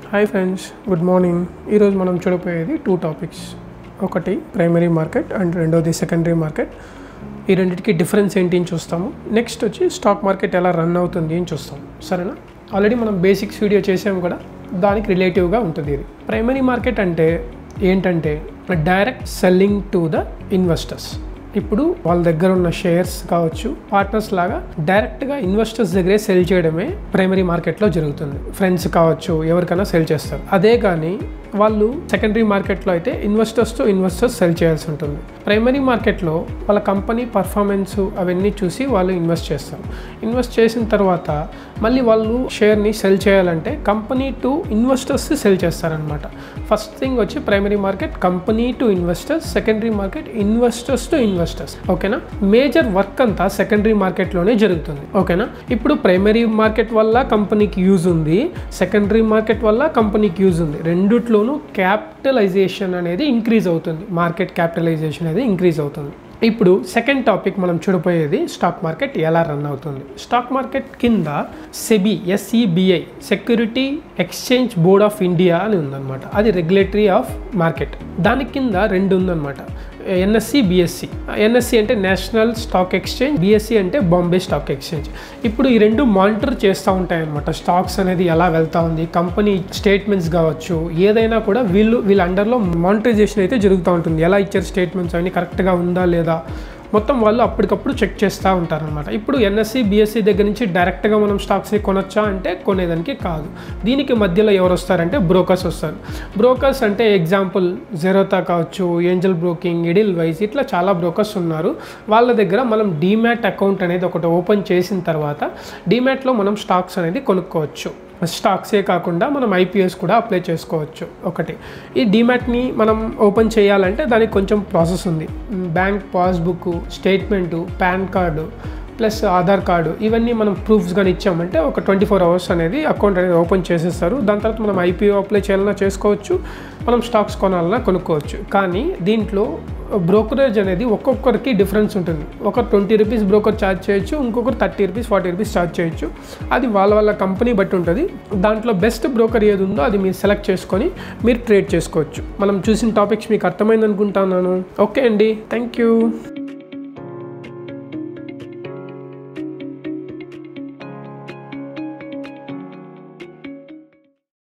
hi friends good morning ఈరోజు మనం చూడబోయేది టూ టాపిక్స్ ఒకటి ప్రైమరీ మార్కెట్ అండ్ రెండోది సెకండరీ మార్కెట్ ఈ రెండింటికి డిఫరెన్స్ ఏంటి అని చూస్తాము నెక్స్ట్ వచ్చి స్టాక్ మార్కెట్ ఎలా రన్ అవుతుంది అని చూస్తాం సరేనా ఆల్రెడీ మనం బేసిక్స్ వీడియో చేసాము కూడా దానికి రిలేటివ్గా ఉంటుంది ఇది ప్రైమరీ మార్కెట్ అంటే ఏంటంటే direct selling to the investors ఇప్పుడు వాళ్ళ దగ్గర ఉన్న షేర్స్ కావచ్చు పార్ట్నర్స్ లాగా డైరెక్ట్గా ఇన్వెస్టర్స్ దగ్గరే సెల్ చేయడమే ప్రైమరీ మార్కెట్లో జరుగుతుంది ఫ్రెండ్స్ కావచ్చు ఎవరికైనా సెల్ చేస్తారు అదే కానీ వాళ్ళు సెకండరీ మార్కెట్లో అయితే ఇన్వెస్టర్స్ టు ఇన్వెస్టర్స్ సెల్ చేయాల్సి ఉంటుంది ప్రైమరీ మార్కెట్లో వాళ్ళ కంపెనీ పర్ఫార్మెన్స్ అవన్నీ చూసి వాళ్ళు ఇన్వెస్ట్ చేస్తారు ఇన్వెస్ట్ చేసిన తర్వాత మళ్ళీ వాళ్ళు షేర్ని సెల్ చేయాలంటే కంపెనీ టు ఇన్వెస్టర్స్ సెల్ చేస్తారనమాట ఫస్ట్ థింగ్ వచ్చి primary market company to investors secondary market investors to investors ఓకేనా మేజర్ వర్క్ అంతా సెకండరీ మార్కెట్లోనే జరుగుతుంది ఓకేనా ఇప్పుడు ప్రైమరీ మార్కెట్ వల్ల కంపెనీకి యూజ్ ఉంది సెకండరీ మార్కెట్ వల్ల కంపెనీకి యూజ్ ఉంది రెండిట్లోనూ క్యాపిటలైజేషన్ అనేది ఇంక్రీజ్ అవుతుంది మార్కెట్ క్యాపిటలైజేషన్ అనేది ఇంక్రీజ్ అవుతుంది ఇప్పుడు సెకండ్ టాపిక్ మనం చూడబోయేది స్టాక్ మార్కెట్ ఎలా రన్ అవుతుంది స్టాక్ మార్కెట్ కింద SEBI SEBI security exchange board of India అని ఉందన్నమాట అది రెగ్యులేటరీ ఆఫ్ మార్కెట్ దాని కింద రెండు ఉందన్నమాట ఎన్ఎస్సి బిఎస్సి ఎన్ఎస్సి అంటే నేషనల్ స్టాక్ ఎక్స్చేంజ్ బిఎస్సి అంటే బాంబే స్టాక్ ఎక్స్చేంజ్ ఇప్పుడు ఈ రెండు మానిటర్ చేస్తూ ఉంటాయి అనమాట స్టాక్స్ అనేది ఎలా వెళ్తా ఉంది కంపెనీ స్టేట్మెంట్స్ కావచ్చు ఏదైనా కూడా వీళ్ళు వీళ్ళ అండర్లో మానిటరైజేషన్ అయితే జరుగుతూ ఉంటుంది ఎలా ఇచ్చారు స్టేట్మెంట్స్ అన్ని కరెక్ట్గా ఉందా లేదా మొత్తం వాళ్ళు అప్పటికప్పుడు చెక్ చేస్తూ ఉంటారనమాట ఇప్పుడు ఎన్ఎస్సి బిఎస్సి దగ్గర నుంచి డైరెక్ట్గా మనం స్టాక్స్ని కొనొచ్చా అంటే కొనేదానికి కాదు దీనికి మధ్యలో ఎవరు వస్తారంటే బ్రోకర్స్ వస్తారు బ్రోకర్స్ అంటే ఎగ్జాంపుల్ జెరోతా కావచ్చు ఏంజల్ బ్రోకింగ్ ఎడిల్ వైజ్ ఇట్లా చాలా బ్రోకర్స్ ఉన్నారు వాళ్ళ దగ్గర మనం డీమ్యాట్ అకౌంట్ అనేది ఒకటి ఓపెన్ చేసిన తర్వాత డీమ్యాట్లో మనం స్టాక్స్ అనేది కొనుక్కోవచ్చు స్టాక్సే కాకుండా మనం ఐపీఎస్ కూడా అప్లై చేసుకోవచ్చు ఒకటి ఈ డిమాట్ని మనం ఓపెన్ చేయాలంటే దానికి కొంచెం ప్రాసెస్ ఉంది bank passbook statement PAN card plus Aadhaar card ఇవన్నీ మనం ప్రూఫ్స్ కానీ ఇచ్చామంటే ఒక ట్వంటీ ఫోర్ అవర్స్ అనేది అకౌంట్ అనేది ఓపెన్ చేసేస్తారు దాని తర్వాత మనం ఐపీఓ అప్లై చేయాలన్నా చేసుకోవచ్చు మనం స్టాక్స్ కొనాలన్నా కొనుక్కోవచ్చు కానీ దీంట్లో బ్రోకరేజ్ అనేది ఒక్కొక్కరికి డిఫరెన్స్ ఉంటుంది ఒక ట్వంటీ రూపీస్ బ్రోకర్ ఛార్జ్ చేయొచ్చు ఇంకొకరు thirty rupees forty rupees charge చేయొచ్చు అది వాళ్ళ వాళ్ళ కంపెనీ బట్టి ఉంటుంది దాంట్లో బెస్ట్ బ్రోకర్ ఏది ఉందో అది మీరు సెలెక్ట్ చేసుకొని మీరు ట్రేడ్ చేసుకోవచ్చు మనం చూసిన టాపిక్స్ మీకు అర్థమైంది అనుకుంటున్నాను ఓకే అండి థ్యాంక్ యూ